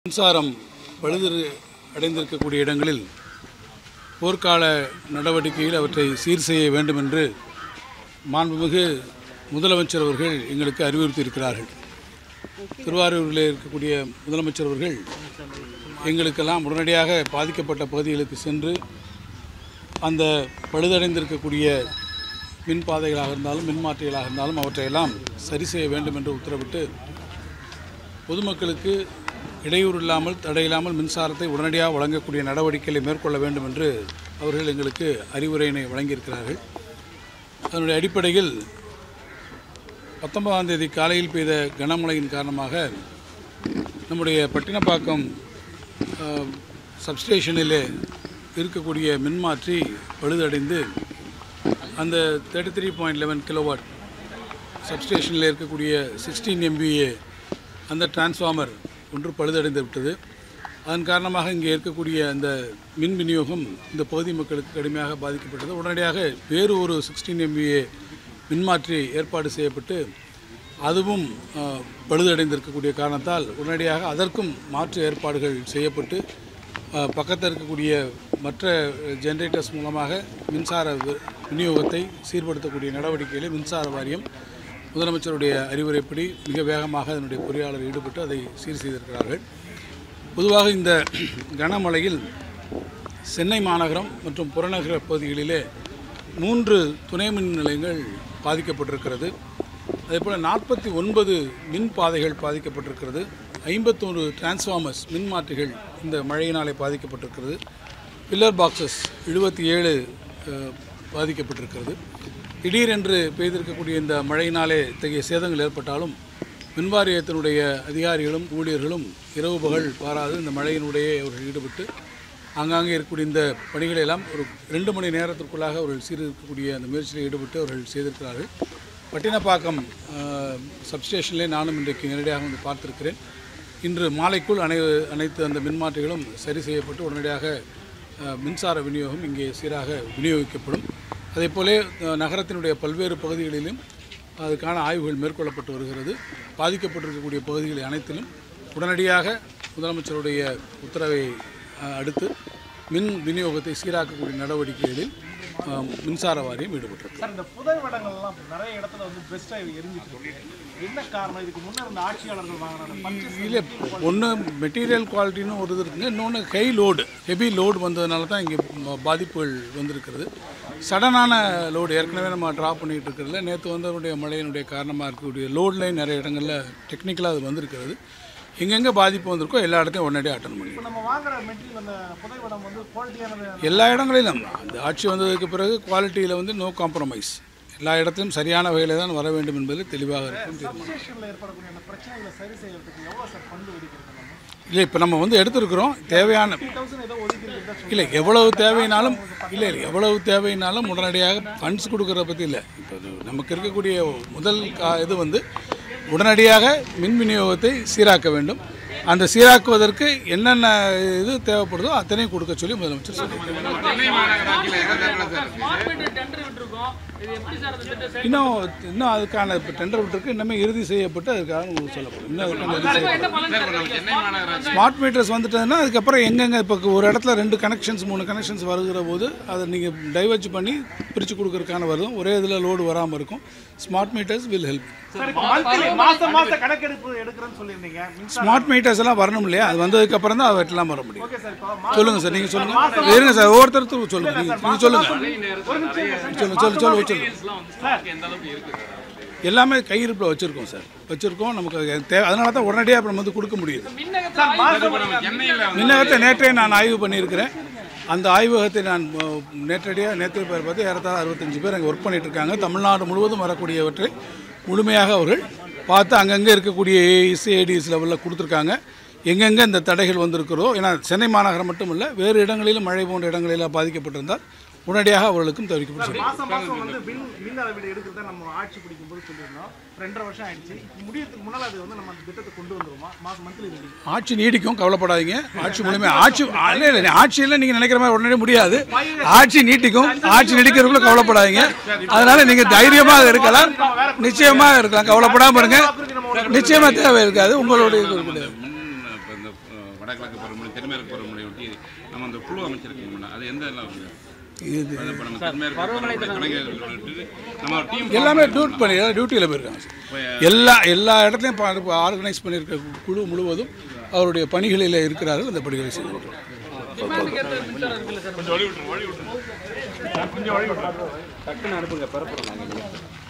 மின்சாரம் பழுது அடைந்திருக்கக்கூடிய இடங்களில் போர்க்கால நடவடிக்கையில் அவற்றை சீர் செய்ய வேண்டும் என்று மாண்புமிகு முதலமைச்சர் அவர்கள் எங்களுக்கு அறிவுறுத்தியிருக்கிறார்கள் திருவாரூரில் இருக்கக்கூடிய முதலமைச்சர் அவர்கள் எங்களுக்கெல்லாம் உடனடியாக பாதிக்கப்பட்ட பகுதிகளுக்கு சென்று அந்த பழுதடைந்திருக்கக்கூடிய மின் பாதைகளாக இருந்தாலும் மின்மாற்றிகளாக இருந்தாலும் அவற்றையெல்லாம் சரி செய்ய வேண்டும் என்று உத்தரவிட்டு பொதுமக்களுக்கு இடையூறு இல்லாமல் தடையில்லாமல் மின்சாரத்தை உடனடியாக வழங்கக்கூடிய நடவடிக்கைகளை மேற்கொள்ள வேண்டும் என்று அவர்கள் எங்களுக்கு அறிவுரையினை வழங்கியிருக்கிறார்கள் அதனுடைய அடிப்படையில் பத்தொன்பதாம் தேதி காலையில் பெய்த கனமழையின் காரணமாக நம்முடைய பட்டினப்பாக்கம் அஹ், சப்ஸ்டேஷனிலே இருக்கக்கூடிய மின்மாற்றி பழுதடைந்து அந்த thirty three point eleven kilowatt சப்ஸ்டேஷனில் இருக்கக்கூடிய சிக்ஸ்டீன் எம்பிஏ அந்த டிரான்ஸ்ஃபார்மர் ஒன்று பழுதடைந்து விட்டது அதன் காரணமாக இங்கே இருக்கக்கூடிய அந்த மின் விநியோகம் இந்த பகுதி மக்களுக்கு கடுமையாக பாதிக்கப்பட்டது உடனடியாக வேறு ஒரு சிக்ஸ்டீன் எம்பிஏ மின்மாற்றி ஏற்பாடு செய்யப்பட்டு அதுவும் அஹ், பழுதடைந்திருக்கக்கூடிய காரணத்தால் உடனடியாக அதற்கும் மாற்று ஏற்பாடுகள் செய்யப்பட்டு அஹ், பக்கத்தில் இருக்கக்கூடிய மற்ற ஜெனரேட்டர்ஸ் மூலமாக மின்சார வி- விநியோகத்தை சீர்படுத்தக்கூடிய நடவடிக்கைகளை மின்சார வாரியம் முதலமைச்சருடைய அறிவுரைப்படி மிக வேகமாக அதனுடைய பொறியாளர் ஈடுபட்டு அதை சீர் செய்திருக்கிறார்கள் பொதுவாக இந்த கனமழையில் சென்னை மாநகரம் மற்றும் புறநகர பகுதிகளிலே மூன்று துணை மின் நிலையங்கள் பாதிக்கப்பட்டிருக்கிறது அதேபோல் நாற்பத்தி ஒன்பது மின் பாதைகள் பாதிக்கப்பட்டிருக்கிறது ஐம்பத்தொன்று டிரான்ஸ்ஃபார்மர்ஸ் மின்மாற்றிகள் இந்த மழையினாலே பாதிக்கப்பட்டிருக்கிறது பில்லர் பாக்ஸஸ் எழுபத்தி ஏழு பாதிக்கப்பட்டிருக்கிறது திடீரென்று பெய்திருக்கக்கூடிய இந்த மழையினாலே இத்தகைய சேதங்கள் ஏற்பட்டாலும் மின்வாரியத்தினுடைய அதிகாரிகளும் ஊழியர்களும் இரவு பகல் பாராது இந்த மழையினுடைய அவர்கள் ஈடுபட்டு ஆங்காங்கே இருக்கக்கூடிய இந்த பணிகளை எல்லாம் ஒரு ரெண்டு மணி நேரத்திற்குள்ளாக அவர்கள் சீர்திருக்கக்கூடிய அந்த முயற்சியில் ஈடுபட்டு அவர்கள் செய்திருக்கிறார்கள் பட்டினப்பாக்கம் அஹ், சப்ஸ்டேஷனிலே நானும் இன்றைக்கு நேரடியாக வந்து பார்த்திருக்கிறேன் இன்று மாலைக்குள் அனை அனைத்து அந்த மின்மாற்றிகளும் சரி செய்யப்பட்டு உடனடியாக அஹ், மின்சார விநியோகம் இங்கே சீராக விநியோகிக்கப்படும் அதேபோல அஹ், நகரத்தினுடைய பல்வேறு பகுதிகளிலும் அதுக்கான ஆய்வுகள் மேற்கொள்ளப்பட்டு வருகிறது பாதிக்கப்பட்டிருக்கக்கூடிய பகுதிகள் அனைத்திலும் உடனடியாக முதலமைச்சருடைய உத்தரவை அஹ், அடுத்து மின் விநியோகத்தை சீராக்கக்கூடிய நடவடிக்கைகளில் அஹ், மின்சார வாரியம் ஈடுபட்டிருக்கு சார் இந்த புதைவடங்கள்லாம் இப்ப நிறைய இடத்துல வந்து பெஸ்ட்டாக எரிஞ்சிட்டு இருக்கு என்ன காரணம் இதுக்கு முன்னர் இந்த ஆட்சியாளர்கள் வாங்கின இல்லை ஒன்று மெட்டீரியல் குவாலிட்டின்னு ஒரு இது இருக்குங்க இன்னொன்று ஹை லோடு ஹெவி லோடு வந்ததுனால தான் இங்கே ப- பாதிப்புகள் வந்திருக்கிறது சடனான லோடு ஏற்கனவே நம்ம ட்ராப் பண்ணிகிட்டு இருக்கிறதுல நேற்று வந்தவருடைய மழையினுடைய காரணமாக இருக்கக்கூடிய லோட் லைன் நிறைய இடங்களில் டெக்னிக்கலாக அது வந்திருக்கிறது எங்கெங்கே பாதிப்பு வந்திருக்கோ எல்லா இடத்தையும் உடனடியாக அட்டன் பண்ணி இப்போ நம்ம வாங்குற மெட்டீரியல் அந்த புதைவடம் வந்து குவாலிட்டியானது எல்லா இடங்களிலும் அந்த ஆட்சி வந்ததுக்கு பிறகு குவாலிட்டியில் வந்து நோ காம்ப்ரமைஸ் எல்லா இடத்திலும் சரியான வகையில் தான் வர வேண்டும் என்பதில் தெளிவாக இருக்கும் தீர்மானம் சப்ஸ்டேஷனில் ஏற்படக்கூடிய அந்த பிரச்சனைகளை சரி செய்யறதுக்கு எவ்வளோ சார் ஃபண்டு ஒதுக்கிருக்கு நம்ம இல்லை இப்போ நம்ம வந்து எடுத்திருக்கிறோம் தேவையான த்ரீ தௌசண்ட் ஏதோ ஒதுக்கி இருக்கிறதா இல்லை எவ்வளவு தேவைனாலும் இல்லை இல்லை எவ்வளவு தேவைனாலும் உடனடியாக ஃபண்ட்ஸ் கொடுக்கறத பற்றி இல்லை இப்போ இது நமக்கு இருக்கக்கூடிய முதல் கா இது வந்து உடனடியாக மின் விநியோகத்தை சீராக்க வேண்டும் அந்த சீராக்குவதற்கு என்னென்ன இது தேவைப்படுதோ அத்தனையும் கொடுக்க சொல்லி முதலமைச்சர் சொல்லியிருக்காங்க ஸ்மார்ட் மீட்டர் டெண்டர் விட்டுருக்கோம் இது எப்படி சார் அந்த திட்டம் சரி இன்னும் இன்னும் அதுக்கான இப்போ டெண்டர் விட்டுருக்கு இன்னுமே இறுதி செய்யப்பட்டு அதுக்காக உங்களுக்கு சொல்லப்படும் இன்னும் அதுக்கான இறுதி செய்யப்படும் என்ன பலன் சார் கிடைக்கும்? Smart meter வந்து ஸ்மார்ட் மீட்டர்ஸ் வந்துட்டதுன்னா அதுக்கப்புறம் எங்கெங்கே இப்போ ஒரு இடத்துல ரெண்டு கனெக்ஷன்ஸ் மூணு கனெக்ஷன்ஸ் வருகிற போது அதை நீங்கள் டைவர்ஜ் பண்ணி பிரித்து கொடுக்கறதுக்கான வரும் ஒரே இதில் லோடு வராமல் இருக்கும் smart meters will help sir இப்போ மந்த்லி மாதம் மாதம் கணக்கெடுப்பு எடுக்கிறேன்னு சொல்லியிருந்தீங்க மின்சாரம் ஸ்மார்ட் மீட்டர்ஸ் எல்லாம் வரணும் இல்லையா அது வந்ததுக்கு அப்புறம் தான் அவற்றெல்லாம் வர முடியும் ஓகே சார் இப்போ சொல்லுங்கள் சார் நீங்கள் சொல்லுங்கள் இருங்க சார் ஒவ்வொருத்தருக்கும் சொல்லுங்கள் நீங்கள் நீங்கள் சொல்லுங்கள் சொல்லுங்கள் சொல்லு சொல்லு சொல்லு எல்லாமே கையிருப்பில் வச்சுருக்கோம் சார் வச்சுருக்கோம் நமக்கு அது தேவை அதனால தான் உடனடியாக அப்புறம் வந்து கொடுக்க முடியுது மின்னகத்தை ஆய்வு மின்னகத்தை நேற்றே நான் ஆய்வு பண்ணியிருக்கிறேன் அந்த ஆய்வகத்தை நான் அஹ், நேரடியாக நேற்று பேர் பார்த்து ஏறத்தாழ அறுபத்தஞ்சு பேர் அங்கே ஒர்க் பண்ணிட்டு இருக்காங்க தமிழ்நாடு முழுவதும் வரக்கூடியவற்றை முழுமையாக அவர்கள் பார்த்து அங்கங்கே இருக்கக்கூடிய ஏஇஸ் ஏடிஎஸ் லெவலில் கொடுத்துருக்காங்க எங்கெங்கே இந்த தடைகள் வந்திருக்கிறதோ ஏன்னா சென்னை மாநகரம் மட்டும் இல்லை வேறு இடங்களிலும் மழை போன்ற இடங்களில் பாதிக்கப்பட்டிருந்தால் உடனடியாக அவர்களுக்கும் தவிர்க்கப்பட்டு செய்யும். மாசம் மாசம் வந்து மின் மின் அளவீடு எடுக்கிறத நம்ம ஆட்சி பிடிக்கும் போது சொல்லியிருந்தோம் ரெண்டரை வருஷம் ஆயிடுச்சு முடியறதுக்கு முன்னால் அது வந்து நம்ம அந்த திட்டத்தை கொண்டு வந்துருவோமா மாசம் மந்த்லி ரெடி ஆட்சி நீடிக்கும் கவலைப்படாதீங்க ஆட்சி முழுமையாக ஆட்சி இல்லை இல்லை ஆட்சியில் நீங்கள் நினைக்கிற மாதிரி உடனே முடியாது ஆட்சி நீட்டிக்கும் ஆட்சி நீடிக்கிறதுக்குள்ள கவலைப்படாதீங்க அதனால நீங்கள் தைரியமாக இருக்கலாம் நிச்சயமாக இருக்கலாம் கவலைப்படாமல் இருங்க நிச்சயமாக தேவை இருக்காது உங்களுடைய இது கிடையாது மின் இப்போ இந்த வடகிழக்கு பருவமழை தென்மேற்கு பருவமழை ஒட்டி நம்ம அந்த குழு அமைச்சிருக்கோம்ல அது எந்த எல்லாம் வந்து இது அது இப்போ நம்ம தென்மேற்கு பருவமழை துணைகள் விட்டு நம்ம டீம் எல்லாமே டியூட் பண்ணி எல்லாம் டியூட்டியில் போயிருக்காங்க சார் எல்லா எல்லா இடத்துலையும் ஆர்கனைஸ் பண்ணியிருக்க குழு முழுவதும் அவருடைய பணிகளில் இருக்கிறார்கள் அந்த பணிகளை செய்து டிமாண்டுக்கு ஏற்ற மின்சாரம் இருக்குல்ல சார் டக்குன்னு அனுப்புங்க பெறப்போகிறோம் நாங்கள்